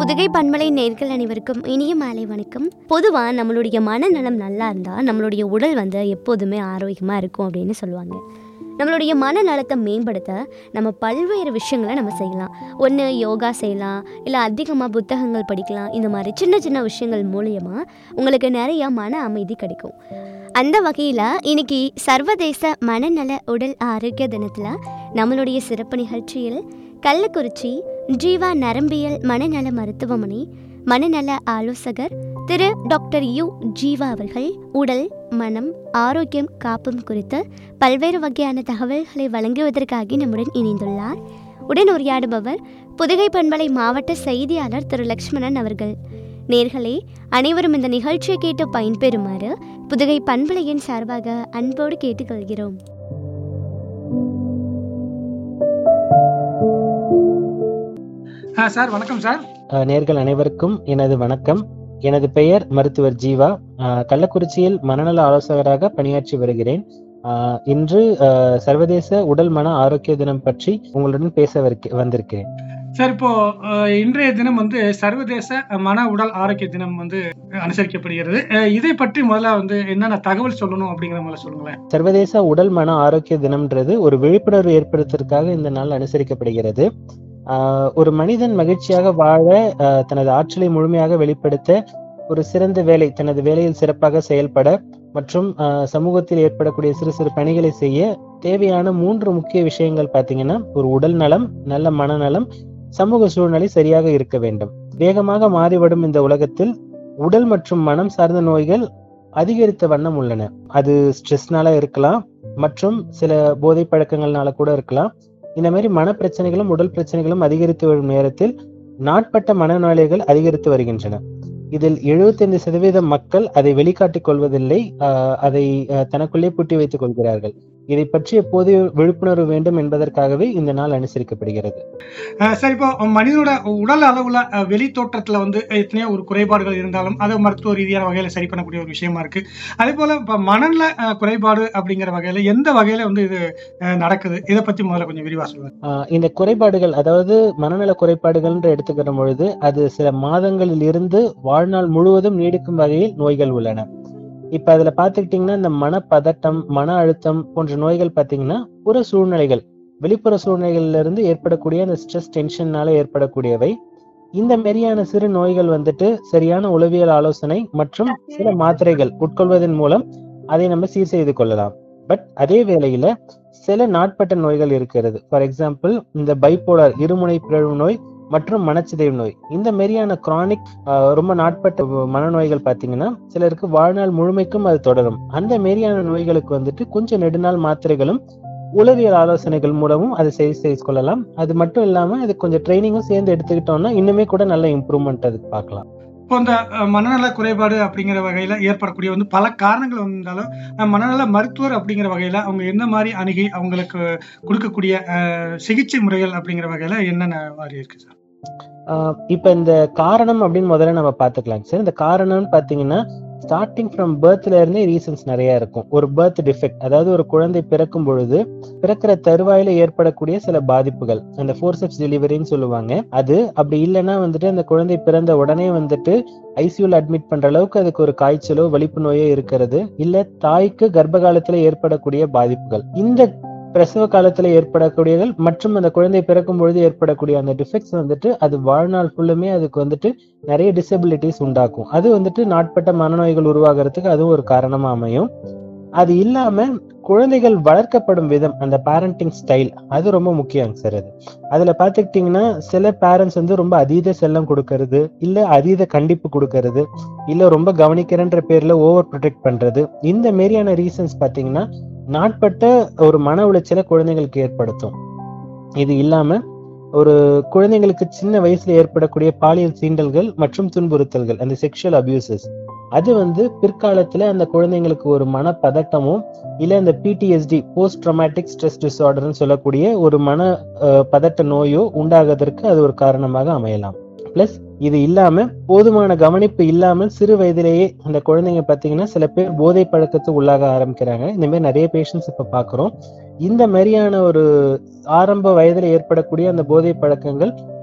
புதுகை பண்பலை நேர்கள் அனைவருக்கும் இனிய மாலை வணக்கம் பொதுவாக நம்மளுடைய மனநலம் நல்லா இருந்தால் நம்மளுடைய உடல் வந்து எப்போதுமே ஆரோக்கியமாக இருக்கும் அப்படின்னு சொல்லுவாங்க நம்மளுடைய மனநலத்தை மேம்படுத்த நம்ம பல்வேறு விஷயங்களை நம்ம செய்யலாம் ஒன்று யோகா செய்யலாம் இல்லை அதிகமாக புத்தகங்கள் படிக்கலாம் இந்த மாதிரி சின்ன சின்ன விஷயங்கள் மூலியமாக உங்களுக்கு நிறையா மன அமைதி கிடைக்கும் அந்த வகையில் இன்னைக்கு சர்வதேச மனநல உடல் ஆரோக்கிய தினத்தில் நம்மளுடைய சிறப்பு நிகழ்ச்சியில் கள்ளக்குறிச்சி ஜீவா நரம்பியல் மனநல மருத்துவமனை மனநல ஆலோசகர் திரு டாக்டர் யு ஜீவா அவர்கள் உடல் மனம் ஆரோக்கியம் காப்பும் குறித்து பல்வேறு வகையான தகவல்களை வழங்குவதற்காக நம்முடன் இணைந்துள்ளார் உடன் உரையாடுபவர் புதுகை பண்பலை மாவட்ட செய்தியாளர் திரு லக்ஷ்மணன் அவர்கள் நேர்களே அனைவரும் இந்த நிகழ்ச்சியை கேட்டு பயன்பெறுமாறு புதுகை பண்பலையின் சார்பாக அன்போடு கேட்டுக்கொள்கிறோம் ஆ சார் வணக்கம் சார் அஹ் நேர்கள் அனைவருக்கும் எனது வணக்கம் எனது பெயர் மருத்துவர் ஜீவா அஹ் கள்ளக்குறிச்சியில் மனநல ஆலோசகராக பணியாற்றி வருகிறேன் அஹ் இன்று அஹ் சர்வதேச உடல் மன ஆரோக்கிய தினம் பற்றி உங்களுடன் பேச வருக- வந்திருக்கிறேன் சார் இப்போ அஹ், இன்றைய தினம் வந்து சர்வதேச மன உடல் ஆரோக்கிய தினம் வந்து அனுசரிக்கப்படுகிறது அஹ், இதை பற்றி முதல்ல வந்து என்னென்ன தகவல் சொல்லணும் அப்படிங்கிற முதல்ல சொல்லுங்களேன் சர்வதேச உடல் மன ஆரோக்கிய தினம்ன்றது ஒரு விழிப்புணர்வு ஏற்படுத்துவதற்காக இந்த நாள் அனுசரிக்கப்படுகிறது ஆஹ் ஒரு மனிதன் மகிழ்ச்சியாக வாழ ஆஹ் தனது ஆற்றலை முழுமையாக வெளிப்படுத்த ஒரு சிறந்த வேலை தனது வேலையில் சிறப்பாக செயல்பட மற்றும் ஆஹ் சமூகத்தில் ஏற்படக்கூடிய சிறு சிறு பணிகளை செய்ய தேவையான மூன்று முக்கிய விஷயங்கள் பார்த்தீங்கன்னா ஒரு உடல் நலம் நல்ல மனநலம் சமூக சூழ்நிலை சரியாக இருக்க வேண்டும் வேகமாக மாறிவரும் இந்த உலகத்தில் உடல் மற்றும் மனம் சார்ந்த நோய்கள் அதிகரித்த வண்ணம் உள்ளன அது ஸ்ட்ரெஸ்னால இருக்கலாம் மற்றும் சில போதை பழக்கங்கள்னால கூட இருக்கலாம் இந்த மாதிரி மன பிரச்சனைகளும் உடல் பிரச்சனைகளும் அதிகரித்து வரும் நேரத்தில் நாட்பட்ட மனநோயாளிகள் அதிகரித்து வருகின்றன இதில் 75% சதவீதம் மக்கள் அதை வெளிக்காட்டிக் கொள்வதில்லை ஆஹ் அதை ஆஹ் தனக்குள்ளே பூட்டி வைத்துக் கொள்கிறார்கள் இதை பற்றி எப்போது விழிப்புணர்வு வேண்டும் என்பதற்காகவே இந்த நாள் அனுசரிக்கப்படுகிறது அஹ், சார் இப்போ மனிதனோட உடல் அளவுல அஹ், வெளி தோற்றத்துல வந்து எத்தனையோ ஒரு குறைபாடுகள் இருந்தாலும் அதை மருத்துவ ரீதியான வகையில சரி பண்ணக்கூடிய ஒரு விஷயமா இருக்கு அதே போல இப்போ மனநல அஹ், குறைபாடு அப்படிங்கிற வகையில எந்த வகையில வந்து இது அஹ், நடக்குது இதை பத்தி முதல்ல கொஞ்சம் விரிவா சொல்லுங்க ஆஹ் இந்த குறைபாடுகள் அதாவது மனநல குறைபாடுகள் என்று எடுத்துக்கிற பொழுது அது சில மாதங்களில் இருந்து வாழ்நாள் முழுவதும் நீடிக்கும் வகையில் நோய்கள் உள்ளன இப்ப அதுல பாத்துக்கிட்டீங்கன்னா இந்த மனப்பதட்டம் மன அழுத்தம் போன்ற நோய்கள் பாத்தீங்கன்னா புற சூழ்நிலைகள் வெளிப்புற சூழ்நிலைகள்ல இருந்து ஏற்படக்கூடிய அந்த ஸ்ட்ரெஸ் டென்ஷன்னால ஏற்படக்கூடியவை இந்த மாரியான சிறு நோய்கள் வந்துட்டு சரியான உளவியல் ஆலோசனை மற்றும் சில மாத்திரைகள் உட்கொள்வதன் மூலம் அதை நம்ம சீர் செய்து கொள்ளலாம் பட் அதே வேளையில சில நாட்பட்ட நோய்கள் இருக்கிறது ஃபார் எக்ஸாம்பிள் இந்த பைப்போலார் இருமுனை பிறழ்வு நோய் மற்றும் மனச்சிதைவு நோய் இந்த மாரியான கிரானிக் ரொம்ப நாட்பட்ட மனநோய்கள் பார்த்தீங்கன்னா சிலருக்கு வாழ்நாள் முழுமைக்கும் அது தொடரும் அந்த மாரியான நோய்களுக்கு வந்துட்டு கொஞ்சம் நெடுநாள் மாத்திரைகளும் உளவியல் ஆலோசனைகள் மூலமும் அதை சரி செய்து கொள்ளலாம் அது மட்டும் இல்லாம அது கொஞ்சம் ட்ரைனிங்கும் சேர்ந்து எடுத்துக்கிட்டோம்னா இன்னுமே கூட நல்ல இம்ப்ரூவ்மெண்ட் அதுக்கு பார்க்கலாம் இப்போ இந்த அஹ், மனநல குறைபாடு அப்படிங்கிற வகையில ஏற்படக்கூடிய வந்து பல காரணங்கள் வந்தாலும் அஹ், மனநல மருத்துவர் அப்படிங்கிற வகையில அவங்க என்ன மாதிரி அணுகி அவங்களுக்கு கொடுக்கக்கூடிய அஹ், சிகிச்சை முறைகள் அப்படிங்கிற வகையில என்னென்ன மாதிரி இருக்கு சார் ஆஹ் இப்ப இந்த காரணம் அப்படின்னு முதல்ல நம்ம பாத்துக்கலாம் சார் இந்த காரணம்னு பாத்தீங்கன்னா ஸ்டார்டிங் ஃப்ரம் பர்த்ல இருந்தே ரீசன்ஸ் நிறைய இருக்கும் ஒரு பர்த் டிஃபெக்ட் அதாவது ஒரு குழந்தை பிறக்கும் பொழுது பிறக்கிற தருவாயில ஏற்படக்கூடிய சில பாதிப்புகள் அந்த ஃபோர்செப்ஸ் டெலிவரின்னு சொல்லுவாங்க அது அப்படி இல்லைன்னா வந்துட்டு அந்த குழந்தை பிறந்த உடனே வந்துட்டு ஐசியூல அட்மிட் பண்ற அளவுக்கு அதுக்கு ஒரு காய்ச்சலோ வலிப்பு நோயோ இருக்கிறது இல்ல தாய்க்கு கர்ப்ப காலத்துல ஏற்படக்கூடிய பாதிப்புகள் இந்த பிரசவ காலத்துல ஏற்படக்கூடியகள் மற்றும் அந்த குழந்தை பிறக்கும் பொழுது ஏற்படக்கூடிய அந்த டிஃபெக்ட்ஸ் வந்துட்டு அது வாழ்நாள் ஃபுல்லுமே அதுக்கு வந்துட்டு நிறைய டிசபிலிட்டிஸ் உண்டாக்கும் அது வந்துட்டு நாட்பட்ட மனநோய்கள் உருவாகிறதுக்கு அதுவும் ஒரு காரணமா அமையும் அது இல்லாம குழந்தைகள் வளர்க்கப்படும் விதம் அந்த பேரண்டிங் ஸ்டைல் அது ரொம்ப முக்கியம் சார் அது அதுல பாத்துக்கிட்டீங்கன்னா சில பேரண்ட்ஸ் வந்து ரொம்ப அதீத செல்லம் கொடுக்கறது இல்ல அதீத கண்டிப்பு கொடுக்கறது இல்ல ரொம்ப கவனிக்கிறன்ற பேர்ல ஓவர் ப்ரொடெக்ட் பண்றது இந்த மாரியான ரீசன்ஸ் பாத்தீங்கன்னா நாட்பட்ட ஒரு மன உளைச்சலை குழந்தைகளுக்கு ஏற்படுத்தும் இது இல்லாம ஒரு குழந்தைங்களுக்கு சின்ன வயசுல ஏற்படக்கூடிய பாலியல் சீண்டல்கள் மற்றும் துன்புறுத்தல்கள் அந்த செக்ஷுவல் அபியூசஸ் அது வந்து பிற்காலத்துல அந்த குழந்தைங்களுக்கு ஒரு மன பதட்டமோ இல்ல இந்த பிடிஎஸ்டி போஸ்ட் ட்ராமேட்டிக் ஸ்ட்ரெஸ் டிசார்டர்னு சொல்லக்கூடிய ஒரு மன அஹ், பதட்ட நோயோ உண்டாகுவதற்கு அது ஒரு காரணமாக அமையலாம் பிளஸ் இது இல்லாம போதுமான கவனிப்பு இல்லாமல் சிறு வயதிலேயே அந்த குழந்தைங்க பாத்தீங்கன்னா சில பேர் போதை பழக்கத்துக்கு உள்ளாக ஆரம்பிக்கிறாங்க இந்த மாதிரி நிறைய பேஷண்ட்ஸ் இப்ப பாக்குறோம் இந்த மாதிரியான ஒரு ஆரம்ப வயதுல ஏற்படக்கூடிய அந்த போதை பழக்கங்கள்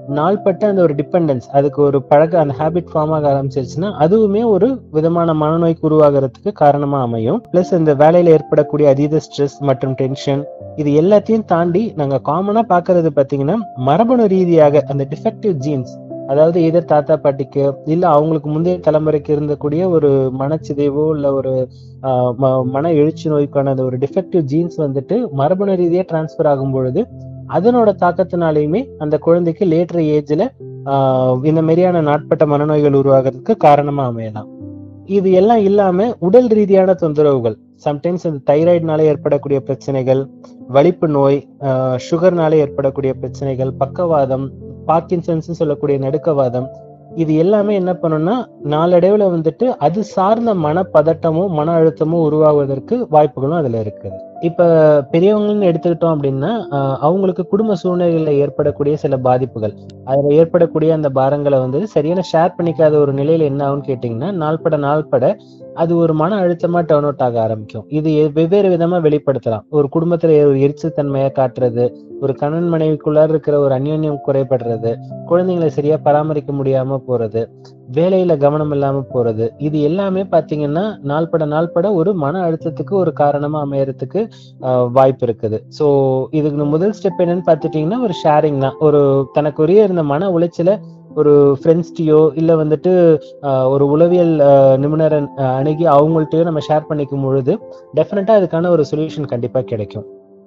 நாள்பட்ட அந்த ஒரு டிபெண்டன்ஸ் அதுக்கு ஒரு பழக்க அந்த ஹேபிட் ஃபார்ம் ஆக ஆரம்பிச்சிருச்சுன்னா அதுவுமே ஒரு விதமான மனநோய்க்கு உருவாகிறதுக்கு காரணமா அமையும் பிளஸ் இந்த வேலையில ஏற்படக்கூடிய அதீத ஸ்ட்ரெஸ் மற்றும் டென்ஷன் இது எல்லாத்தையும் தாண்டி நாங்க காமனா பாக்குறது பாத்தீங்கன்னா மரபணு ரீதியாக அந்த டிஃபெக்டிவ் ஜீன்ஸ் அதாவது எதர் தாத்தா பாட்டிக்கு இல்ல அவங்களுக்கு முந்தைய தலைமுறைக்கு இருந்தக்கூடிய ஒரு மனச்சிதைவோ இல்ல ஒரு ஆஹ் ம- மன எழுச்சி நோய்க்கான அந்த ஒரு டிஃபெக்டிவ் ஜீன்ஸ் வந்துட்டு மரபணு ரீதியா டிரான்ஸ்ஃபர் ஆகும் பொழுது அதனோட தாக்கத்தினாலையுமே அந்த குழந்தைக்கு லேட்டர் ஏஜ்ல இந்த மாதிரியான நாட்பட்ட மனநோய்கள் உருவாகிறதுக்கு காரணமா அமையலாம் இது எல்லாம் இல்லாம உடல் ரீதியான தொந்தரவுகள் சம்டைம்ஸ் இந்த தைராய்டுனால ஏற்படக்கூடிய பிரச்சனைகள் வலிப்பு நோய் சுகர்னால ஏற்படக்கூடிய பிரச்சனைகள் பக்கவாதம் பார்க்கின்சன்ஸ் சொல்லக்கூடிய நடுக்கவாதம் இது எல்லாமே என்ன பண்ணும்னா நாளடைவுல வந்துட்டு அது சார்ந்த மனப்பதட்டமும் மன அழுத்தமும் உருவாகுவதற்கு வாய்ப்புகளும் அதுல இருக்குது இப்ப பெரியவங்கன்னு எடுத்துக்கிட்டோம் அப்படின்னா ஆஹ் அவங்களுக்கு குடும்ப சூழ்நிலைகள்ல ஏற்படக்கூடிய சில பாதிப்புகள் அதுல ஏற்படக்கூடிய அந்த பாரங்களை வந்து சரியான ஷேர் பண்ணிக்காத ஒரு நிலையில என்ன ஆகும்னு கேட்டீங்கன்னா நாள்பட நாள்பட அது ஒரு மன அழுத்தமா டர்ன் அவுட் ஆக ஆரம்பிக்கும் இது எ- வெவ்வேறு விதமா வெளிப்படுத்தலாம் ஒரு குடும்பத்துல ஒரு எரிச்சல் தன்மையை காட்டுறது ஒரு கணவன் மனைவிக்குள்ளார இருக்கிற ஒரு அந்யோன்யம் குறைபடுறது குழந்தைங்களை சரியா பராமரிக்க முடியாம போறது வேலையில கவனம் இல்லாம போறது இது எல்லாமே பாத்தீங்கன்னா நாள்பட நாள்பட ஒரு மன அழுத்தத்துக்கு ஒரு காரணமா அமையறதுக்கு ஆஹ், வாய்ப்பு இருக்குது சோ இதுக்கு முதல் ஸ்டெப் என்னன்னு பாத்துட்டீங்கன்னா ஒரு ஷேரிங் தான் ஒரு தனக்குரிய இருந்த மன உளைச்சல ஒரு ஃப்ரெண்ட்ஸ்டையோ இல்ல வந்துட்டு ஆஹ், ஒரு உளவியல் ஆஹ், நிபுணரை ஆஹ், அணுகி அவங்கள்ட்டயோ நம்ம ஷேர் பண்ணிக்கும் பொழுது டெஃபினட்டா அதுக்கான ஒரு சொல்யூஷன் கண்டிப்பா கிடைக்கும்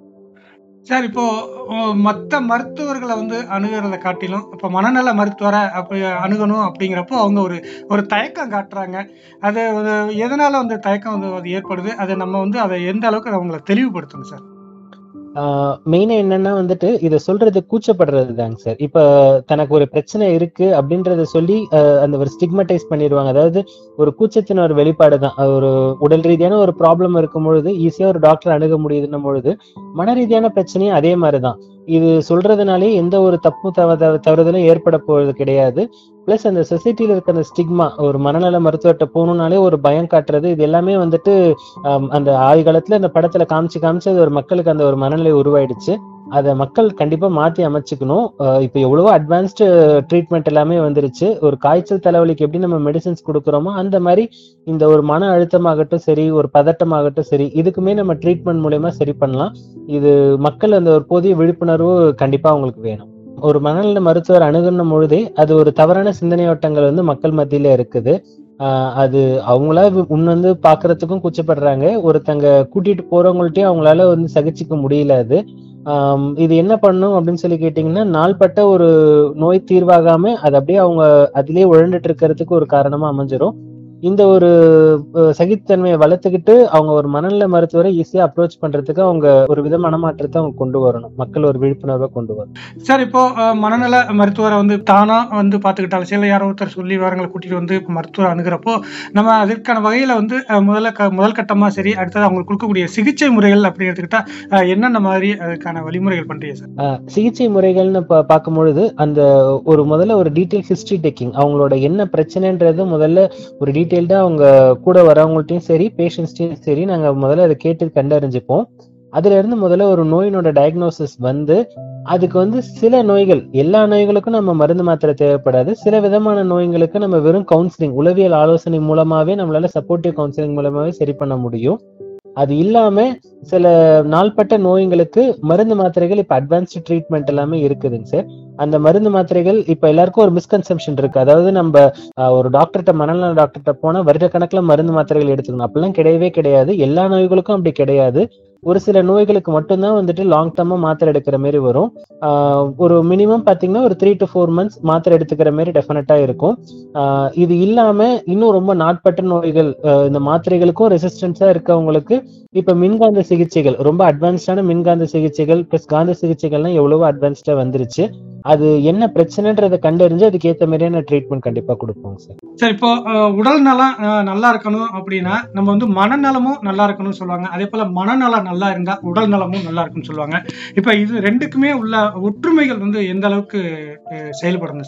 சார் இப்போ அஹ், மத்த மருத்துவர்களை வந்து அணுகிறத காட்டிலும் இப்போ மனநல மருத்துவரை அப்படி அணுகணும் அப்படிங்கிறப்போ அவங்க ஒரு ஒரு தயக்கம் காட்டுறாங்க அது ஒரு எதனால வந்து தயக்கம் வந்து அது ஏற்படுது அதை நம்ம வந்து அதை எந்த அளவுக்கு அதை அவங்கள தெளிவுபடுத்தணும் சார் மெயினா என்னன்னா வந்துட்டு இத சொல்றது கூச்சப்படுறது தாங்க சார் இப்ப தனக்கு ஒரு பிரச்சனை இருக்கு அப்படின்றத சொல்லி ஆஹ், அந்த ஒரு ஸ்டிக்மடைஸ் பண்ணிடுவாங்க அதாவது ஒரு கூச்சத்தின் ஒரு வெளிப்பாடு தான் அது ஒரு உடல் ரீதியான ஒரு ப்ராப்ளம் இருக்கும் பொழுது ஈஸியா ஒரு டாக்டர் அணுக முடியுதுன்னும் பொழுது மன ரீதியான பிரச்சனையும் அதே மாதிரிதான் இது சொல்றதுனாலே எந்த ஒரு தப்பு தவ தவ- தவறுதலும் ஏற்பட போறது கிடையாது பிளஸ் அந்த சொசைட்டில இருக்க அந்த ஸ்டிக்மா ஒரு மனநல மருத்துவர்கிட்ட போகணும்னாலே ஒரு பயம் காட்டுறது இது எல்லாமே வந்துட்டு ஆம், அந்த ஆதி காலத்துல அந்த படத்துல காமிச்சு காமிச்சு அது ஒரு மக்களுக்கு அந்த ஒரு மனநிலை உருவாயிடுச்சு அதை மக்கள் கண்டிப்பா மாத்தி அமைச்சுக்கணும் அஹ் இப்ப எவ்வளவோ அட்வான்ஸ்டு ட்ரீட்மெண்ட் எல்லாமே வந்துருச்சு ஒரு காய்ச்சல் தலைவலிக்கு எப்படி நம்ம மெடிசின்ஸ் கொடுக்குறோமோ அந்த மாதிரி இந்த ஒரு மன அழுத்தமாகட்டும் சரி ஒரு பதட்டமாகட்டும் சரி இதுக்குமே நம்ம ட்ரீட்மெண்ட் மூலயமா சரி பண்ணலாம் இது மக்கள் அந்த ஒரு போதிய விழிப்புணர்வு கண்டிப்பா அவங்களுக்கு வேணும் ஒரு மனநல மருத்துவர் அணுகுன பொழுதே அது ஒரு தவறான சிந்தனையோட்டங்கள் வந்து மக்கள் மத்தியில இருக்குது ஆஹ் அது அவங்களா வி- முன் வந்து பாக்குறதுக்கும் கூச்சப்படுறாங்க ஒருத்தங்க கூட்டிட்டு போறவங்கள்ட்டயும் அவங்களால வந்து சகிச்சுக்க முடியல அது ஆம், இது என்ன பண்ணும் அப்படின்னு சொல்லி கேட்டீங்கன்னா நாள்பட்ட ஒரு நோய் தீர்வாகாம அது அப்படியே அவங்க அதிலேயே உழண்டுட்டு இருக்கிறதுக்கு ஒரு காரணமா அமைஞ்சிரும் இந்த ஒரு அஹ், சகிப்புத்தன்மையை வளர்த்துக்கிட்டு அவங்க ஒரு மனநல மருத்துவரை ஈஸியா அப்ரோச் பண்றதுக்கு அவங்க ஒரு வித மனமாற்றத்தை அவங்க கொண்டு வரணும் மக்கள் ஒரு விழிப்புணர்வை கொண்டு வரணும் சார் இப்போ அஹ், மனநல மருத்துவரை வந்து தானா வந்து பார்த்துக்கிட்டாலும் சில யாரோ ஒருத்தர் சொல்லி வரங்களை கூட்டிட்டு வந்து மருத்துவர் அணுகிறப்போ நம்ம அதற்கான வகையில வந்து அஹ், முதல்ல க முதல் கட்டமா சரி அடுத்தது அவங்களுக்கு கொடுக்கக்கூடிய சிகிச்சை முறைகள் அப்படி எடுத்துக்கிட்டா அஹ், என்னென்ன மாதிரி அதுக்கான வழிமுறைகள் பண்றீங்க சார் ஆஹ் சிகிச்சை முறைகள்னு பா- பார்க்கும் பொழுது அந்த ஒரு முதல்ல ஒரு டீட்டெயில் ஹிஸ்டரி டேக்கிங் அவங்களோட என்ன பிரச்சனைன்றது முதல்ல ஒரு டீட்டெயில்டா அவங்க கூட வரவங்கள்ட்டையும் சரி பேஷண்ட்ஸ்டையும் சரி நாங்க முதல்ல அதை கேட்டு கண்டறிஞ்சுப்போம் அதுல இருந்து முதல்ல ஒரு நோயினோட டயக்னோசிஸ் வந்து அதுக்கு வந்து சில நோய்கள் எல்லா நோய்களுக்கும் நம்ம மருந்து மாத்திரை தேவைப்படாது சில விதமான நோய்களுக்கு நம்ம வெறும் கவுன்சிலிங் உளவியல் ஆலோசனை மூலமாவே நம்மளால சப்போர்ட்டிவ் கவுன்சிலிங் மூலமாவே சரி பண்ண முடியும் அது இல்லாம சில நாள்பட்ட நோய்களுக்கு மருந்து மாத்திரைகள் இப்ப அட்வான்ஸ்டு ட்ரீட்மெண்ட் எல்லாமே இருக்குதுங்க சார் அந்த மருந்து மாத்திரைகள் இப்ப எல்லாருக்கும் ஒரு மிஸ்கன்செப்ஷன் இருக்கு அதாவது நம்ம ஆஹ், ஒரு டாக்டர்கிட்ட மனநல டாக்டர்கிட்ட போனா வருட கணக்குல மருந்து மாத்திரைகள் எடுத்துக்கணும் அப்படிலாம் கிடையவே கிடையாது எல்லா நோய்களுக்கும் அப்படி கிடையாது ஒரு சில நோய்களுக்கு மட்டும்தான் வந்துட்டு லாங் டர்மா மாத்திரை எடுக்கிற மாதிரி வரும் ஆஹ், ஒரு மினிமம் பாத்தீங்கன்னா ஒரு த்ரீ டு ஃபோர் மந்த்ஸ் மாத்திரை எடுத்துக்கிற மாதிரி டெஃபினட்டா இருக்கும் ஆஹ், இது இல்லாம இன்னும் ரொம்ப நாட்பட்ட நோய்கள் ஆஹ், இந்த மாத்திரைகளுக்கும் ரெசிஸ்டன்ஸா இருக்கவங்களுக்கு இப்ப மின்காந்த சிகிச்சைகள் ரொம்ப அட்வான்ஸ்டான மின்காந்த சிகிச்சைகள் பிளஸ் காந்த சிகிச்சைகள்லாம் எவ்வளவோ அட்வான்ஸ்டா வந்துருச்சு அது என்ன பிரச்சனைன்றதை கண்டறிஞ்சு அதுக்கு ஏத்த மாதிரியான ட்ரீட்மெண்ட் கண்டிப்பா கொடுப்போம் சார் சரி இப்போ அஹ், உடல் நலம் அஹ், நல்லா இருக்கணும் அப்படின்னா நம்ம வந்து மனநலமும் நல்லா இருக்கணும்னு சொல்லுவாங்க அதே போல மனநலம் நல்லா இருந்தா உடல் நலமும் நல்லா இருக்கும்னு சொல்லுவாங்க இப்போ இது ரெண்டுக்குமே உள்ள ஒற்றுமைகள் வந்து எந்த அளவுக்கு அஹ், செயல்படணும் சார்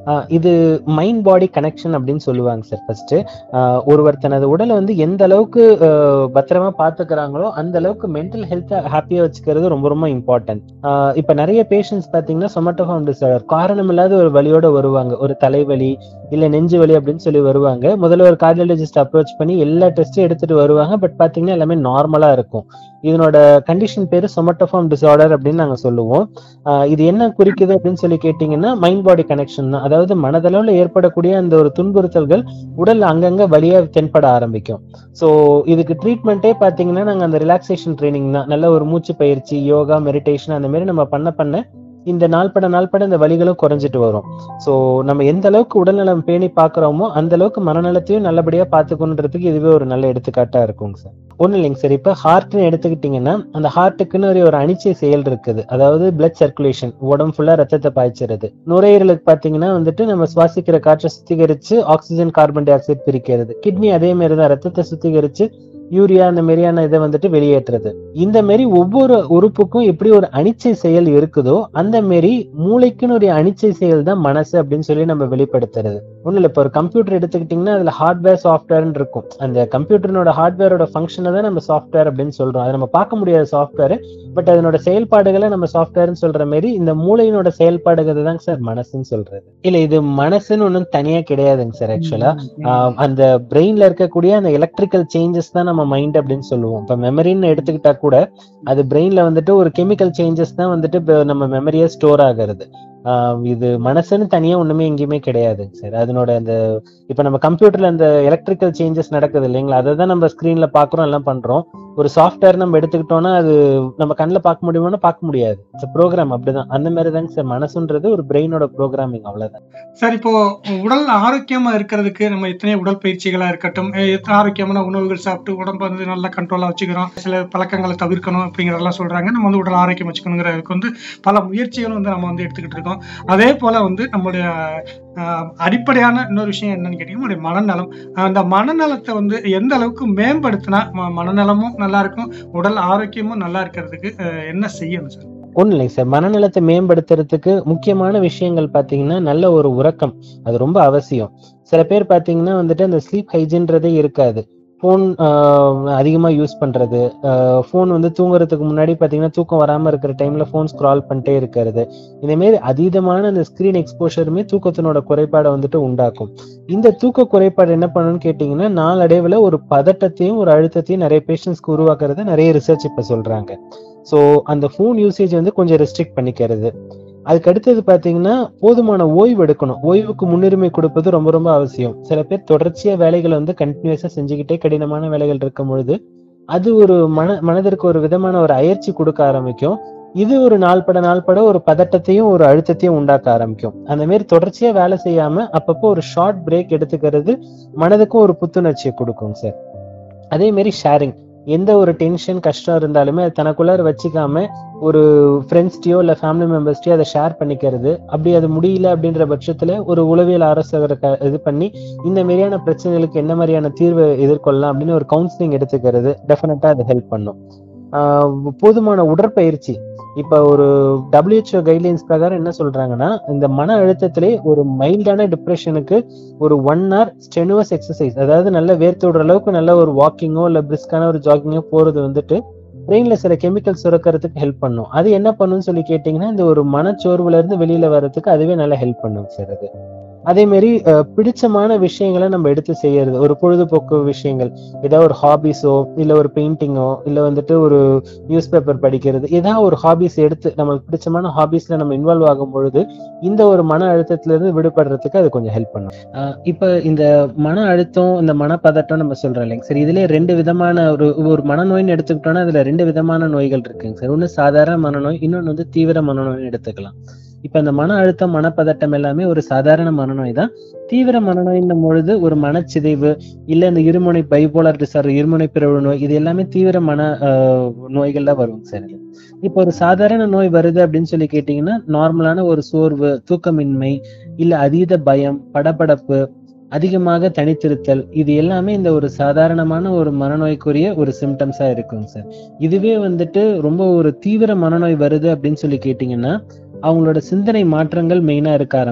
ஆஹ் இது மைண்ட் பாடி கனெக்ஷன் அப்படின்னு சொல்லுவாங்க சார் ஃபர்ஸ்ட் ஒருவர் தனது உடலை வந்து எந்த அளவுக்கு ஆஹ் பத்திரமா பாத்துக்கிறாங்களோ அந்த அளவுக்கு மென்டல் ஹெல்த்தை ஹாப்பியா வச்சுக்கிறது ரொம்ப ரொம்ப இம்பார்ட்டன்ட் இப்ப நிறைய பேஷண்ட்ஸ் பாத்தீங்கன்னா சொமட்டோஃபார்ம் டிசார்டர் காரணம் இல்லாத ஒரு வலியோட வருவாங்க ஒரு தலைவலி இல்ல நெஞ்சு வலி அப்படின்னு சொல்லி வருவாங்க முதல்ல ஒரு கார்டியாலஜிஸ்ட் அப்ரோச் பண்ணி எல்லா டெஸ்ட்டும் எடுத்துட்டு வருவாங்க பட் பாத்தீங்கன்னா எல்லாமே நார்மலா இருக்கும் இதனோட கண்டிஷன் பேரு சொமட்டோஃபார்ம் டிசார்டர் அப்படின்னு நாங்க சொல்லுவோம் ஆஹ் இது என்ன குறிக்குது அப்படின்னு சொல்லி கேட்டீங்கன்னா மைண்ட் பாடி கனெக்ஷன் தான் அதாவது மனதளவுல ஏற்படக்கூடிய அந்த ஒரு துன்புறுத்தல்கள் உடல்ல அங்கங்க வலியா தென்பட ஆரம்பிக்கும் சோ இதுக்கு ட்ரீட்மெண்ட்டே பாத்தீங்கன்னா நாங்க அந்த ரிலாக்ஸேஷன் ட்ரைனிங் தான் நல்ல ஒரு மூச்சு பயிற்சி யோகா மெடிடேஷன் அந்த மாதிரி நம்ம பண்ண பண்ண இந்த நாள்பட நாள்பட இந்த வலிகளும் குறைஞ்சிட்டு வரும் சோ நம்ம எந்த அளவுக்கு உடல்நலம் பேணி பாக்குறோமோ அந்த அளவுக்கு மனநலத்தையும் நல்லபடியா பாத்துக்கணுன்றதுக்கு இதுவே ஒரு நல்ல எடுத்துக்காட்டா இருக்குங்க சார் ஒண்ணு இல்லைங்க சார் இப்ப ஹார்ட்னு எடுத்துக்கிட்டீங்கன்னா அந்த ஹார்ட்டுக்குன்னு ஒரு ஒரு அணிச்சை செயல் இருக்குது அதாவது பிளட் சர்க்குலேஷன் உடம்பு ஃபுல்லா ரத்தத்தை பாய்ச்சறது நுரையீரலுக்கு பாத்தீங்கன்னா வந்துட்டு நம்ம சுவாசிக்கிற காற்றை சுத்திகரிச்சு ஆக்சிஜன் கார்பன் டை ஆக்சைடு பிரிக்கிறது கிட்னி அதே மாதிரி தான் ரத்தத்தை சுத்திகரிச்சு யூரியா அந்த மாதிரியான இதை வந்துட்டு வெளியேற்றுறது இந்த மாதிரி ஒவ்வொரு உறுப்புக்கும் எப்படி ஒரு அனிச்சை செயல் இருக்குதோ அந்த மாதிரி மூளைக்குன்னு ஒரு அனிச்சை செயல் தான் மனசு அப்படின்னு சொல்லி நம்ம வெளிப்படுத்துறது ஒண்ணு இல்ல இப்போ ஒரு கம்ப்யூட்டர் எடுத்துக்கிட்டீங்கன்னா அதுல ஹார்ட்வேர் சாஃப்ட்வேர்னு இருக்கும் அந்த கம்ப்யூட்டரோட ஹார்ட்வேரோட ஃபங்க்ஷனை தான் நம்ம சாஃப்ட்வேர் அப்படின்னு சொல்றோம் அதை நம்ம பார்க்க முடியாத சாஃப்ட்வேர் பட் அதனோட செயல்பாடுகளை நம்ம சாஃப்ட்வேர்னு சொல்ற மாதிரி இந்த மூளையினோட செயல்பாடுகள் தான் சார் மனசுன்னு சொல்றது இல்ல இது மனசுன்னு ஒன்றும் தனியா கிடையாதுங்க சார் ஆக்சுவலா ஆஹ் அந்த பிரெயின்ல இருக்கக்கூடிய அந்த எலக்ட்ரிக்கல் சேஞ்சஸ் தான் நம்ம மைண்ட் அப்படின்னு சொல்லுவோம் இப்ப மெமரின்னு எடுத்துக்கிட்டா கூட அது பிரெயின்ல வந்துட்டு ஒரு கெமிக்கல் சேஞ்சஸ் தான் வந்துட்டு இப்ப நம்ம மெமரியா ஸ்டோர் ஆகிறது ஆஹ் இது மனசுன்னு தனியா ஒண்ணுமே எங்கேயுமே கிடையாதுங்க சார் அதனோட அந்த இப்ப நம்ம கம்ப்யூட்டர்ல அந்த எலக்ட்ரிக்கல் சேஞ்சஸ் நடக்குது இல்லைங்களா அதை தான் நம்ம ஸ்கிரீன்ல பாக்குறோம் எல்லாம் பண்றோம் ஒரு சாஃப்ட்வேர் நம்ம எடுத்துக்கிட்டோம்னா அது நம்ம கண்ணில் பார்க்க முடியுமானா பார்க்க முடியாது ப்ரோக்ராம் அப்படிதான் அந்த மாதிரி தாங்க சார் மனசுன்றது ஒரு பிரெயினோட ப்ரோக்ராமிங் அவ்வளவுதான் சார் இப்போ உடல் ஆரோக்கியமா இருக்கிறதுக்கு நம்ம எத்தனை உடற்பயிற்சிகளா இருக்கட்டும் அஹ் எத்தனை ஆரோக்கியமான உணவுகள் சாப்பிட்டு உடம்பு வந்து நல்லா கண்ட்ரோலா வச்சுக்கிறோம் சில பழக்கங்களை தவிர்க்கணும் அப்படிங்கறதெல்லாம் சொல்றாங்க நம்ம வந்து உடல் ஆரோக்கியம் வச்சுக்கணுங்கிறதுக்கு வந்து பல முயற்சிகளும் வந்து நம்ம வந்து எடுத்துக்கிட்டு இருக்கோம் அதே போல வந்து நம்மளுடைய அஹ், அடிப்படையான இன்னொரு விஷயம் என்னன்னு கேட்டீங்கன்னா நம்மளுடைய மனநலம் அந்த மனநலத்தை வந்து எந்த அளவுக்கு மேம்படுத்தினா ம- மனநலமும் நல்லா இருக்கும் உடல் ஆரோக்கியமும் நல்லா இருக்கிறதுக்கு அஹ், என்ன செய்யணும் சார் ஒன்றும் இல்லைங்க சார் மனநலத்தை மேம்படுத்துறதுக்கு முக்கியமான விஷயங்கள் பார்த்தீங்கன்னா நல்ல ஒரு உறக்கம் அது ரொம்ப அவசியம் சில பேர் பார்த்தீங்கன்னா வந்துட்டு அந்த ஸ்லீப் ஹைஜின்றதே இருக்காது ஃபோன் அதிகமாக யூஸ் பண்ணுறது ஃபோன் வந்து தூங்குறதுக்கு முன்னாடி பார்த்தீங்கன்னா தூக்கம் வராமல் இருக்கிற டைமில் ஃபோன் ஸ்க்ரால் பண்ணிட்டே இருக்கிறது இதேமாரி அதீதமான அந்த ஸ்க்ரீன் எக்ஸ்போஷருமே தூக்கத்தினோட குறைபாடை வந்துட்டு உண்டாக்கும் இந்த தூக்க குறைபாடு என்ன பண்ணணும்னு கேட்டிங்கன்னா நாளடைவில் ஒரு பதட்டத்தையும் ஒரு அழுத்தத்தையும் நிறைய பேஷண்ட்ஸ்க்கு உருவாக்குறத நிறைய ரிசர்ச் இப்போ சொல்கிறாங்க ஸோ அந்த ஃபோன் யூசேஜ் வந்து கொஞ்சம் ரெஸ்ட்ரிக்ட் பண்ணிக்கிறது அதுக்கு அடுத்தது பாத்தீங்கன்னா போதுமான ஓய்வு எடுக்கணும் ஓய்வுக்கு முன்னுரிமை கொடுப்பது ரொம்ப ரொம்ப அவசியம் சில பேர் தொடர்ச்சியா வேலைகளை வந்து கண்டினியூஸா செஞ்சுக்கிட்டே கடினமான வேலைகள் இருக்கும் பொழுது அது ஒரு மன மனதிற்கு ஒரு விதமான ஒரு அயற்சி கொடுக்க ஆரம்பிக்கும் இது ஒரு நாள்பட நாள்பட ஒரு பதட்டத்தையும் ஒரு அழுத்தத்தையும் உண்டாக்க ஆரம்பிக்கும் அந்த மாதிரி தொடர்ச்சியா வேலை செய்யாம அப்பப்போ ஒரு ஷார்ட் பிரேக் எடுத்துக்கிறது மனதுக்கும் ஒரு புத்துணர்ச்சியை கொடுக்கும் சார் அதே மாதிரி ஷேரிங் எந்த ஒரு டென்ஷன் கஷ்டம் இருந்தாலுமே அது தனக்குள்ளார வச்சுக்காம ஒரு ஃப்ரெண்ட்ஸ்டையோ இல்லை ஃபேமிலி மெம்பர்ஸ்டையோ அதை ஷேர் பண்ணிக்கிறது அப்படி அது முடியல அப்படின்ற பட்சத்துல ஒரு உளவியல் ஆலோசகரை க- இது பண்ணி இந்த மாதிரியான பிரச்சனைகளுக்கு என்ன மாதிரியான தீர்வை எதிர்கொள்ளலாம் அப்படின்னு ஒரு கவுன்சிலிங் எடுத்துக்கிறது டெஃபினட்டா அது ஹெல்ப் பண்ணும் ஆஹ் போதுமான உடற்பயிற்சி இப்ப ஒரு WHO கைட்லைன்ஸ் பிரகாரம் என்ன சொல்றாங்கன்னா இந்த மன அழுத்தத்திலே ஒரு மைல்டான டிப்ரெஷனுக்கு ஒரு ஒன் hour ஸ்டெனுவஸ் எக்ஸசைஸ் அதாவது நல்ல வேர்த்து விடுற அளவுக்கு நல்ல ஒரு வாக்கிங்கோ இல்ல பிரிஸ்கான ஒரு ஜாகிங்கோ போறது வந்துட்டு பிரெயின்ல சில கெமிக்கல் சுரக்கிறதுக்கு ஹெல்ப் பண்ணும் அது என்ன பண்ணுன்னு சொல்லி கேட்டீங்கன்னா இந்த ஒரு மனச்சோர்வுல இருந்து வெளியில வர்றதுக்கு அதுவே நல்லா ஹெல்ப் பண்ணும் சார் அது அதே மாதிரி அஹ், பிடிச்சமான விஷயங்களை நம்ம எடுத்து செய்யறது ஒரு பொழுதுபோக்கு விஷயங்கள் ஏதாவது ஒரு ஹாபிஸோ இல்ல ஒரு பெயிண்டிங்கோ இல்ல வந்துட்டு ஒரு நியூஸ் பேப்பர் படிக்கிறது ஏதாவது ஒரு ஹாபிஸ் எடுத்து நம்மளுக்கு பிடிச்சமான ஹாபிஸ்ல நம்ம இன்வால்வ் ஆகும் பொழுது இந்த ஒரு மன அழுத்தத்துல இருந்து விடுபடுறதுக்கு அது கொஞ்சம் ஹெல்ப் பண்ணும் ஆஹ் இப்ப இந்த மன அழுத்தம் இந்த மனப்பதட்டம் நம்ம சொல்றோம் இல்லைங்க சரி இதுல ரெண்டு விதமான ஒரு ஒரு மனநோய்னு எடுத்துக்கிட்டோம்னா அதுல ரெண்டு விதமான நோய்கள் இருக்குங்க சார் ஒண்ணு சாதாரண மனநோய் இன்னொன்னு வந்து தீவிர மனநோய்னு எடுத்துக்கலாம் இப்ப இந்த மன அழுத்தம் மனப்பதட்டம் எல்லாமே ஒரு சாதாரண மனநோய் தான் தீவிர மனநோயின்னும் பொழுது ஒரு மனச்சிதைவு இல்ல இந்த இருமுனை பைபோலார் டிசார்டர் இருமுனை பிறழ்வு நோய் இது எல்லாமே தீவிர மன ஆஹ், நோய்கள்ல வரும் சார் இது. இப்போ ஒரு சாதாரண நோய் வருது அப்படின்னு சொல்லி கேட்டீங்கன்னா நார்மலான ஒரு சோர்வு தூக்கமின்மை இல்ல அதீத பயம் படபடப்பு அதிகமாக தனித்திருத்தல் இது எல்லாமே இந்த ஒரு சாதாரணமான ஒரு மனநோய்க்குரிய ஒரு சிம்டம்ஸா இருக்குங்க சார் இதுவே வந்துட்டு ரொம்ப ஒரு தீவிர மனநோய் வருது அப்படின்னு சொல்லி கேட்டீங்கன்னா அவங்களோட சிந்தனை மாற்றங்கள் மெயினா இருக்க ஆரம்பிக்கும்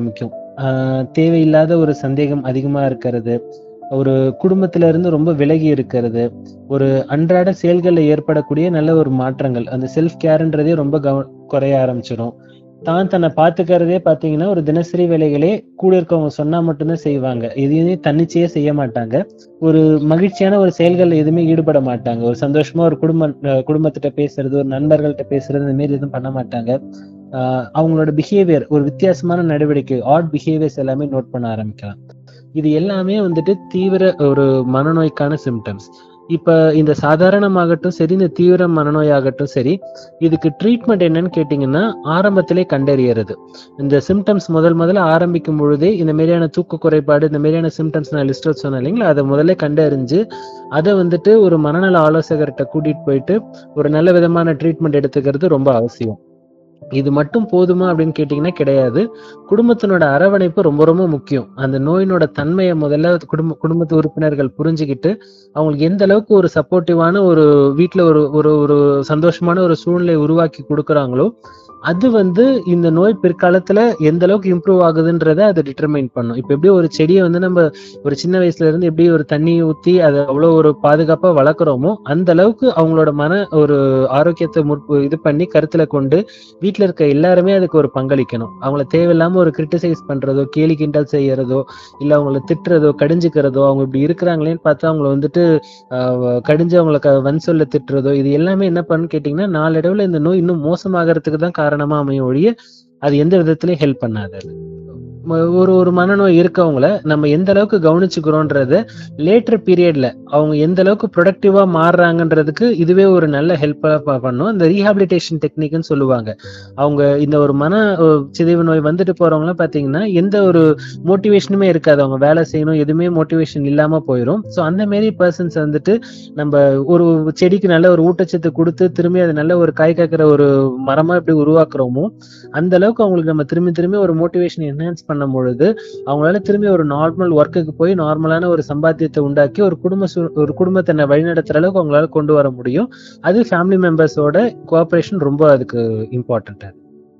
ஆஹ் தேவையில்லாத ஒரு சந்தேகம் அதிகமா இருக்கிறது ஒரு குடும்பத்துல இருந்து ரொம்ப விலகி இருக்கிறது ஒரு அன்றாட செயல்களில் ஏற்படக்கூடிய நல்ல ஒரு மாற்றங்கள் அந்த செல்ஃப் கேர்ன்றதே ரொம்ப கவ குறைய ஆரம்பிச்சிடும் தான் தன்னை பார்த்துக்கிறதே பார்த்தீங்கன்னா ஒரு தினசரி வேலைகளே கூட இருக்கவங்க சொன்னா மட்டும்தான் செய்வாங்க எதையுமே தன்னிச்சையே செய்ய மாட்டாங்க ஒரு மகிழ்ச்சியான ஒரு செயல்கள் எதுவுமே ஈடுபட மாட்டாங்க ஒரு சந்தோஷமா ஒரு குடும்ப அஹ் குடும்பத்திட்ட பேசுறது ஒரு நண்பர்கள்ட்ட பேசுறது இந்த மாதிரி எதுவும் பண்ண மாட்டாங்க ஆஹ் அவங்களோட பிஹேவியர் ஒரு வித்தியாசமான நடவடிக்கை ஆட் பிஹேவியர்ஸ் எல்லாமே நோட் பண்ண ஆரம்பிக்கலாம் இது எல்லாமே வந்துட்டு தீவிர ஒரு மனநோய்க்கான சிம்டம்ஸ் இப்ப இந்த சாதாரணமாகட்டும் சரி இந்த தீவிர மனநோயாகட்டும் சரி இதுக்கு ட்ரீட்மெண்ட் என்னன்னு கேட்டீங்கன்னா ஆரம்பத்திலே கண்டறியறது இந்த சிம்டம்ஸ் முதல் முதல்ல ஆரம்பிக்கும் பொழுதே இந்த மாதிரியான தூக்க குறைபாடு இந்த மாதிரியான சிம்டம்ஸ் நான் லிஸ்ட் சொன்னேன் இல்லைங்களா அதை முதல்ல கண்டறிஞ்சு அதை வந்துட்டு ஒரு மனநல ஆலோசகர்கிட்ட கூட்டிட்டு போயிட்டு ஒரு நல்ல விதமான ட்ரீட்மெண்ட் எடுத்துக்கிறது ரொம்ப அவசியம் இது மட்டும் போதுமா அப்படின்னு கேட்டீங்கன்னா கிடையாது குடும்பத்தினோட அரவணைப்பு ரொம்ப ரொம்ப முக்கியம் அந்த நோயினோட தன்மையை முதல்ல குடும்ப குடும்பத்து உறுப்பினர்கள் புரிஞ்சுக்கிட்டு அவங்களுக்கு எந்த அளவுக்கு ஒரு சப்போர்ட்டிவான ஒரு வீட்ல ஒரு ஒரு ஒரு சந்தோஷமான ஒரு சூழ்நிலை உருவாக்கி கொடுக்குறாங்களோ அது வந்து இந்த நோய் பிற்காலத்துல எந்த அளவுக்கு இம்ப்ரூவ் ஆகுதுன்றத அதை டிட்டர்மைன் பண்ணும் இப்ப எப்படி ஒரு செடியை வந்து நம்ம ஒரு சின்ன வயசுல இருந்து எப்படி ஒரு தண்ணி ஊத்தி அதை அவ்வளவு ஒரு பாதுகாப்பா வளர்க்குறோமோ அந்த அளவுக்கு அவங்களோட மன ஒரு ஆரோக்கியத்தை முற்பு இது பண்ணி கருத்துல கொண்டு வீட்ல இருக்க எல்லாருமே அதுக்கு ஒரு பங்களிக்கணும் அவங்கள தேவையில்லாம ஒரு கிரிட்டிசைஸ் பண்றதோ கேலி கிண்டல் செய்யறதோ இல்ல அவங்கள திட்டுறதோ கடிஞ்சுக்கிறதோ அவங்க இப்படி இருக்கிறாங்களேன்னு பார்த்து அவங்கள வந்துட்டு ஆஹ், கடிஞ்சு அவங்கள க- வன் சொல்ல திட்டுறதோ இது எல்லாமே என்ன பண்ணுன்னு கேட்டீங்கன்னா நாளடைவுல இந்த நோய் இன்னும் மோசமாகறதுக்கு தான் காரணமா அமையும் ஒழிய அது எந்த விதத்திலயும் ஹெல்ப் பண்ணாது அது ம- ஒரு ஒரு மனநோய் இருக்கவங்கள நம்ம எந்த அளவுக்கு கவனிச்சுக்கிறோன்றத லேட்டர் பீரியட்ல அவங்க எந்த அளவுக்கு ப்ரொடக்டிவா மாறுறாங்கன்றதுக்கு இதுவே ஒரு நல்ல ஹெல்ப்பா பண்ணும் இந்த ரீஹாபிலிட்டேஷன் டெக்னிக்னு சொல்லுவாங்க அவங்க இந்த ஒரு மன அஹ், சிதைவு நோய் வந்துட்டு போறவங்கலாம் பாத்தீங்கன்னா எந்த ஒரு மோட்டிவேஷனுமே இருக்காது அவங்க வேலை செய்யணும் எதுவுமே மோட்டிவேஷன் இல்லாம போயிடும் ஸோ அந்த மாரி பர்சன்ஸ் வந்துட்டு நம்ம ஒரு செடிக்கு நல்ல ஒரு ஊட்டச்சத்து கொடுத்து திரும்பி அது நல்ல ஒரு காய் காக்கிற ஒரு மரமா எப்படி உருவாக்குறோமோ அந்த அளவுக்கு அவங்களுக்கு நம்ம திரும்பி திரும்பி ஒரு மோட்டிவேஷன் என்ஹான்ஸ் பண்ணும் பொழுது அவங்களால திரும்பி ஒரு நார்மல் ஒர்க்குக்கு போய் நார்மலான ஒரு சம்பாத்தியத்தை உண்டாக்கி ஒரு குடும்ப சூ- ஒரு குடும்பத்தை வழிநடத்துற அளவுக்கு அவங்களால கொண்டு வர முடியும் அது ஃபேமிலி மெம்பர்ஸோட கோஆபரேஷன் ரொம்ப அதுக்கு இம்பார்ட்டன்ட்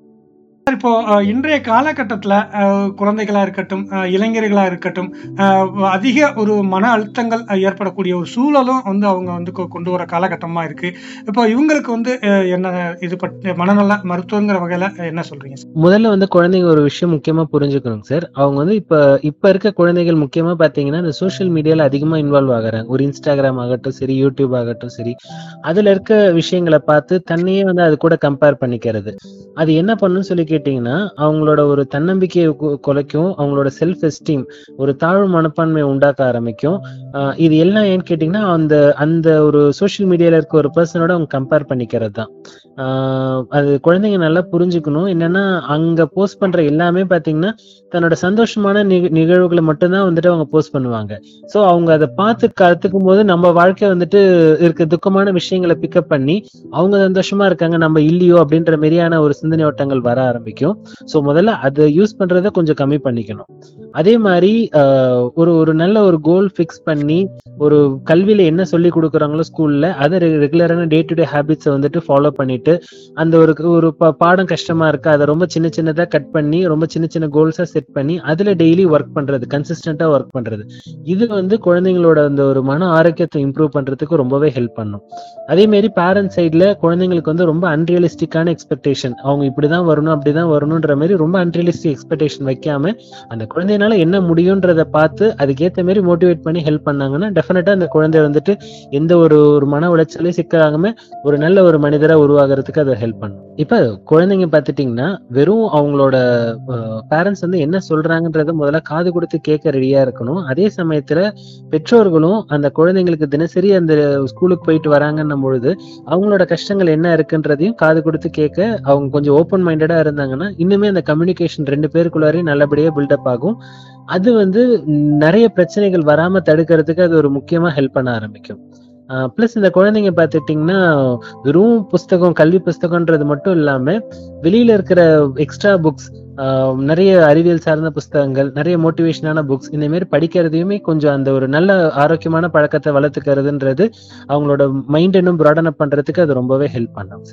இப்போ அஹ், இன்றைய காலகட்டத்தில் குழந்தைகளா இருக்கட்டும் அஹ், இளைஞர்களா இருக்கட்டும் அஹ், அதிக ஒரு மன அழுத்தங்கள் அஹ், ஏற்படக்கூடிய ஒரு சூழலும் வந்து அவங்க வந்து கொ- கொண்டு வர காலகட்டமா இருக்கு இப்போ இவங்களுக்கு வந்து அஹ், என்ன இது பற்றி மனநல மருத்துவங்கிற வகையில என்ன சொல்றீங்க முதல்ல வந்து குழந்தைங்க ஒரு விஷயம் முக்கியமா புரிஞ்சுக்கணும் சார் அவங்க வந்து இப்ப இப்ப இருக்க குழந்தைகள் முக்கியமா பாத்தீங்கன்னா இந்த சோஷியல் மீடியால அதிகமா இன்வால்வ் ஆகுறாங்க ஒரு இன்ஸ்டாகிராம் ஆகட்டும் சரி யூடியூப் ஆகட்டும் சரி அதுல இருக்க விஷயங்களை பார்த்து தன்னையே வந்து அது கூட கம்பேர் பண்ணிக்கிறது அது என்ன பண்ணுன்னு சொல்லி கேட்டீங்கன்னா அவங்களோட ஒரு தன்னம்பிக்கையை கு- குலைக்கும் அவங்களோட செல்ஃப் எஸ்டீம் ஒரு தாழ்வு மனப்பான்மையை உண்டாக்க ஆரம்பிக்கும் ஆஹ் இது எல்லாம் ஏன்னு கேட்டீங்கன்னா அந்த அந்த ஒரு சோஷியல் மீடியால இருக்க ஒரு பர்சனோட அவங்க கம்பேர் பண்ணிக்கிறது தான் ஆஹ் அது குழந்தைங்க நல்லா புரிஞ்சுக்கணும் என்னன்னா அங்க போஸ்ட் பண்ற எல்லாமே பாத்தீங்கன்னா தன்னோட சந்தோஷமான நிக- நிகழ்வுகளை மட்டும்தான் வந்துட்டு அவங்க போஸ்ட் பண்ணுவாங்க சோ அவங்க அதை பார்த்து கத்துக்கும் போது நம்ம வாழ்க்கை வந்துட்டு இருக்க துக்கமான விஷயங்களை பிக்கப் பண்ணி அவங்க சந்தோஷமா இருக்காங்க நம்ம இல்லையோ அப்படின்ற மாதிரியான ஒரு சிந்தனை ஓட்டங்கள் வர ஆரம்பிக்கும் சோ முதல்ல அதை யூஸ் பண்றதை கொஞ்சம் கம்மி பண்ணிக்கணும் அதே மாதிரி ஆஹ், ஒரு ஒரு நல்ல ஒரு கோல் ஃபிக்ஸ் பண்ணி ஒரு கல்வியில என்ன சொல்லி கொடுக்குறாங்களோ ஸ்கூல்ல அதை ரெகுலரான டே டு டே ஹேபிட்ஸை வந்துட்டு ஃபாலோ பண்ணிட்டு அந்த ஒரு ஒரு பா- பாடம் கஷ்டமா இருக்கு அதை ரொம்ப சின்ன சின்னதா கட் பண்ணி ரொம்ப சின்ன சின்ன கோல்ஸா செட் பண்ணி அதுல டெய்லி ஒர்க் பண்றது கன்சிஸ்டன்டா ஒர்க் பண்றது இது வந்து குழந்தைங்களோட அந்த ஒரு மன ஆரோக்கியத்தை இம்ப்ரூவ் பண்றதுக்கு ரொம்பவே ஹெல்ப் பண்ணும் அதே மாதிரி பேரண்ட் சைட்ல குழந்தைங்களுக்கு வந்து ரொம்ப அன்ரியலிஸ்டிக்கான எக்ஸ்பெக்டேஷன் அவங்க இப்படிதான் வரணும் அப்படிதான் வரணும்ன்ற மாதிரி ரொம்ப அன்ரியலிஸ்டிக் எக்ஸ்பெக்டேஷன் வைக்காம அந்த குழந்தைனால என்ன முடியும்ன்றத பார்த்து அதுக்கேத்த மாதிரி மோட்டிவேட் பண்ணி ஹெல்ப் பண்ணாங்கன்னா டெஃபினட்டா அந்த குழந்தை வந்துட்டு எந்த ஒரு ஒரு மன உளைச்சலையும் சிக்காகாம ஒரு நல்ல ஒரு மனிதரா உருவாகிறதுக்கு அதை ஹெல்ப் பண்ணும் இப்ப குழந்தைங்க பார்த்துட்டீங்கன்னா வெறும் அவங்களோட பேரண்ட்ஸ் வந்து என்ன சொல்றாங்கன்றத முதல்ல காது கொடுத்து கேட்க ரெடியா இருக்கணும் அதே சமயத்துல பெற்றோர்களும் அந்த குழந்தைங்களுக்கு தினசரி அந்த ஸ்கூலுக்கு போயிட்டு வராங்கன்னும் பொழுது அவங்களோட கஷ்டங்கள் என்ன இருக்குன்றதையும் காது கொடுத்து கேட்க அவங்க கொஞ்சம் ஓப்பன் மைண்டடா இருந்தாங்கன்னா இன்னுமே அந்த கம்யூனிகேஷன் ரெண்டு பேருக்குள்ளாரையும் நல்லபடியா பில்டப் ஆகும் அது வந்து நிறைய பிரச்சனைகள் வராம தடுக்கிறதுக்கு அது ஒரு முக்கியமா ஹெல்ப் பண்ண ஆரம்பிக்கும் ப்ளஸ் இந்த குழந்தைங்க பார்த்துட்டிங்கன்னா வெறும் புஸ்தகம் கல்வி புஸ்தகம்ன்றது மட்டும் இல்லாம வெளியில இருக்கிற எக்ஸ்ட்ரா புக்ஸ் நிறைய அறிவியல் சார்ந்த புஸ்தகங்கள் நிறைய மோட்டிவேஷனான புக்ஸ் இந்த மாதிரி படிக்கிறதையுமே கொஞ்சம் அந்த ஒரு நல்ல ஆரோக்கியமான பழக்கத்தை வளர்த்துக்கிறதுன்றது அவங்களோட மைண்ட் இன்னும் ப்ராடன் அப் பண்றதுக்கு அது ரொம்பவே ஹெல்ப் பண்ணும் சார்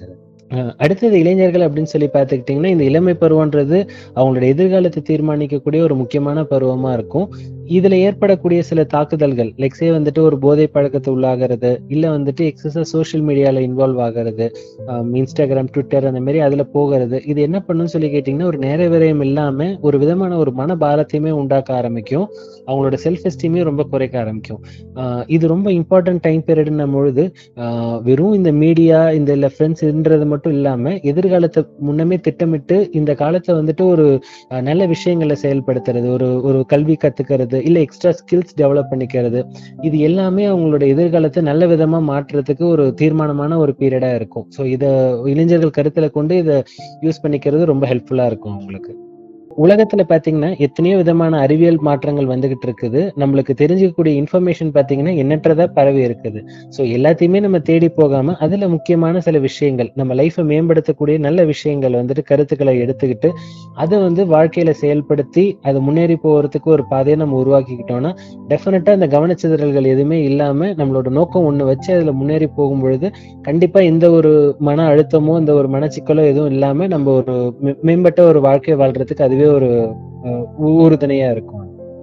அஹ் அடுத்தது இளைஞர்கள் அப்படின்னு சொல்லி பார்த்துக்கிட்டிங்கன்னா இந்த இளமை பருவன்றது அவங்களோட எதிர்காலத்தை தீர்மானிக்கக்கூடிய ஒரு முக்கியமான பருவமா இருக்கும் இதுல ஏற்படக்கூடிய சில தாக்குதல்கள் லெக்ஸே வந்துட்டு ஒரு போதை பழக்கத்தை உள்ளாகிறது இல்ல வந்துட்டு எக்ஸஸா சோஷியல் மீடியால இன்வால்வ் ஆகிறது ஆம், இன்ஸ்டாகிராம் ட்விட்டர் அந்த மாதிரி அதுல போகிறது இது என்ன பண்ணுன்னு சொல்லி கேட்டிங்கன்னா ஒரு நேர விரயம் இல்லாம ஒரு விதமான ஒரு மன பாரத்தையுமே உண்டாக்க ஆரம்பிக்கும் அவங்களோட செல்ஃப் எஸ்டீமே ரொம்ப குறைக்க ஆரம்பிக்கும் ஆஹ் இது ரொம்ப இம்பார்ட்டன்ட் டைம் பீரியட்னும் பொழுது ஆஹ் வெறும் இந்த மீடியா இந்த இல்ல ஃப்ரெண்ட்ஸ்ன்றது மட்டும் இல்லாம எதிர்காலத்தை முன்னமே திட்டமிட்டு இந்த காலத்தை வந்துட்டு ஒரு ஆஹ் நல்ல விஷயங்களை செயல்படுத்துறது ஒரு ஒரு கல்வி கத்துக்கிறது இல்ல எக்ஸ்ட்ரா ஸ்கில்ஸ் டெவலப் பண்ணிக்கிறது இது எல்லாமே அவங்களோட எதிர்காலத்தை நல்ல விதமா மாற்றுறதுக்கு ஒரு தீர்மானமான ஒரு பீரியடா இருக்கும் ஸோ இதை இளைஞர்கள் கருத்துல கொண்டு இதை யூஸ் பண்ணிக்கிறது ரொம்ப ஹெல்ப்ஃபுல்லா இருக்கும் அவங்களுக்கு உலகத்துல பாத்தீங்கன்னா எத்தனையோ விதமான அறிவியல் மாற்றங்கள் வந்துகிட்டு இருக்குது நம்மளுக்கு தெரிஞ்சுக்கக்கூடிய இன்ஃபர்மேஷன் பாத்தீங்கன்னா எண்ணற்றதா பரவி இருக்குது ஸோ எல்லாத்தையுமே நம்ம தேடி போகாம அதுல முக்கியமான சில விஷயங்கள் நம்ம லைஃபை மேம்படுத்தக்கூடிய நல்ல விஷயங்கள் வந்துட்டு கருத்துக்களை எடுத்துக்கிட்டு அதை வந்து வாழ்க்கையில செயல்படுத்தி அது முன்னேறி போறதுக்கு ஒரு பாதையை நம்ம உருவாக்கிக்கிட்டோம்னா டெஃபினட்டா இந்த கவனச்சிதறல்கள் எதுவுமே இல்லாம நம்மளோட நோக்கம் ஒண்ணு வச்சு அதுல முன்னேறி போகும் பொழுது கண்டிப்பா இந்த ஒரு மன அழுத்தமோ இந்த ஒரு மனச்சிக்கலோ எதுவும் இல்லாம நம்ம ஒரு மே- மேம்பட்ட ஒரு வாழ்க்கை வாழ்றதுக்கு அதுவே ஒரு அஹ், ஊ- உறுதுணையா இருக்கும்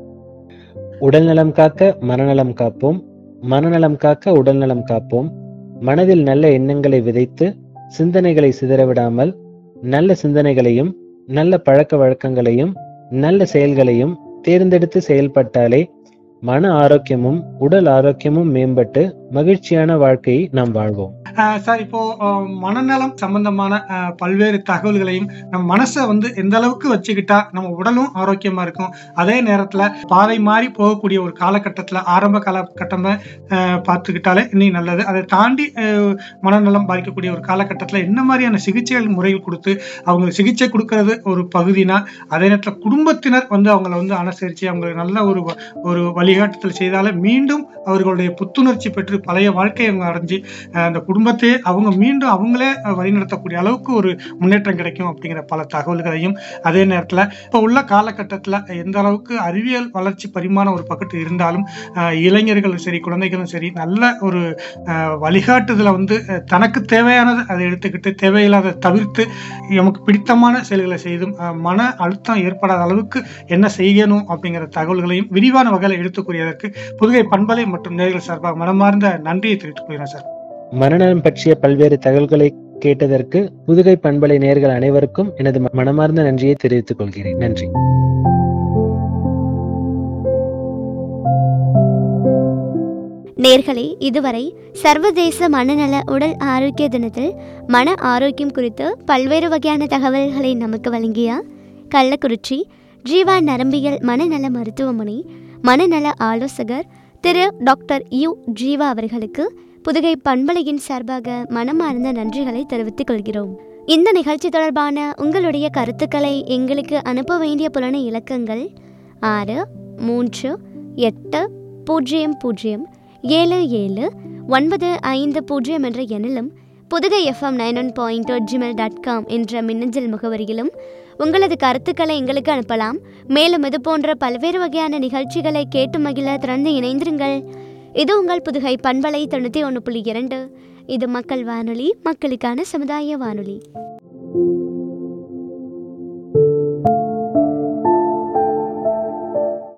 உடல் நலம் காக்க மனநலம் காப்போம் மனநலம் காக்க உடல் நலம் காப்போம் மனதில் நல்ல எண்ணங்களை விதைத்து சிந்தனைகளை சிதறவிடாமல் நல்ல சிந்தனைகளையும் நல்ல பழக்க வழக்கங்களையும் நல்ல செயல்களையும் தேர்ந்தெடுத்து செயல்பட்டாலே மன ஆரோக்கியமும் உடல் ஆரோக்கியமும் மேம்பட்டு மகிழ்ச்சியான வாழ்க்கையை நாம் வாழ்வோம் ஆஹ் சார் இப்போ ஆஹ் மனநலம் சம்பந்தமான ஆஹ் பல்வேறு தகவல்களையும் நம்ம மனசை வந்து எந்த அளவுக்கு வச்சுக்கிட்டா நம்ம உடலும் ஆரோக்கியமா இருக்கும் அதே நேரத்துல பாதை மாறி போகக்கூடிய ஒரு காலகட்டத்துல ஆரம்ப காலகட்டமா ஆஹ் பார்த்துக்கிட்டாலே இன்னும் நல்லது அதை தாண்டி ஆஹ் மனநலம் பாதிக்கக்கூடிய ஒரு காலகட்டத்துல என்ன மாதிரியான சிகிச்சைகள் முறைகள் கொடுத்து அவங்களுக்கு சிகிச்சை கொடுக்கறது ஒரு பகுதினா அதே நேரத்துல குடும்பத்தினர் வந்து அவங்கள வந்து அனுசரிச்சு அவங்களுக்கு நல்ல ஒரு வ- ஒரு வழிகாட்டுதல் செய்தாலே மீண்டும் அவர்களுடைய புத்துணர்ச்சி பெற்று பழைய வாழ்க்கையை அவங்க அடைஞ்சு ஆஹ் அந்த குடும்பத்தையே அவங்க மீண்டும் அவங்களே அஹ், வழிநடத்தக்கூடிய அளவுக்கு ஒரு முன்னேற்றம் கிடைக்கும் அப்படிங்கிற பல தகவல்களையும் அதே நேரத்தில் இப்போ உள்ள காலகட்டத்தில் எந்த அளவுக்கு அறிவியல் வளர்ச்சி பரிமாணம் ஒரு பக்கத்து இருந்தாலும் ஆஹ், இளைஞர்களும் சரி குழந்தைகளும் சரி நல்ல ஒரு ஆஹ், வழிகாட்டுதலை வந்து அஹ், தனக்கு தேவையானதை அதை எடுத்துக்கிட்டு தேவையில்லாத தவிர்த்து நமக்கு பிடித்தமான செயல்களை செய்தும் ஆஹ், மன அழுத்தம் ஏற்படாத அளவுக்கு என்ன செய்யணும் அப்படிங்கிற தகவல்களையும் விரிவான வகையில் எடுத்துக்கூறியதற்கு புதுகை பண்பலை மற்றும் நேர்கள் சார்பாக மனமார்ந்த நன்றியை தெரிவித்துக் கொள்கிறேன் சார் மனநலம் பற்றிய பல்வேறு தகவல்களை கேட்டதற்கு புதுகை பண்பலை நேயர்கள் அனைவருக்கும் எனது மனமார்ந்த நன்றியை தெரிவித்துக் கொள்கிறேன் நன்றி நேர்களே இதுவரை சர்வதேச மனநல உடல் ஆரோக்கிய தினத்தில் மன ஆரோக்கியம் குறித்து பல்வேறு வகையான தகவல்களை நமக்கு வழங்கிய கள்ளக்குறிச்சி ஜீவா நரம்பியல் மனநல மருத்துவமனை மனநல ஆலோசகர் திரு டாக்டர் யு ஜீவா அவர்களுக்கு புதுகை பண்பலையின் சார்பாக மனமார்ந்த நன்றிகளை தெரிவித்துக் கொள்கிறோம் இந்த நிகழ்ச்சி தொடர்பான உங்களுடைய கருத்துக்களை எங்களுக்கு அனுப்ப வேண்டிய புலன இலக்கங்கள் ஆறு மூன்று எட்டு பூஜ்ஜியம் பூஜ்ஜியம் ஏழு ஏழு ஒன்பது ஐந்து பூஜ்ஜியம் என்ற எண்ணிலும் Pudugai FM nine one point Gmail dot com என்ற மின்னஞ்சல் முகவரியிலும் உங்களது கருத்துக்களை எங்களுக்கு அனுப்பலாம் மேலும் இது போன்ற பல்வேறு வகையான நிகழ்ச்சிகளை கேட்டு மகிழ திறந்து இணைந்திருங்கள் இது உங்கள் புதுகை பண்பலை தொண்ணூற்றி ஒன்று புள்ளி இரண்டு இது மக்கள் வானொலி மக்களுக்கான சமுதாய வானொலி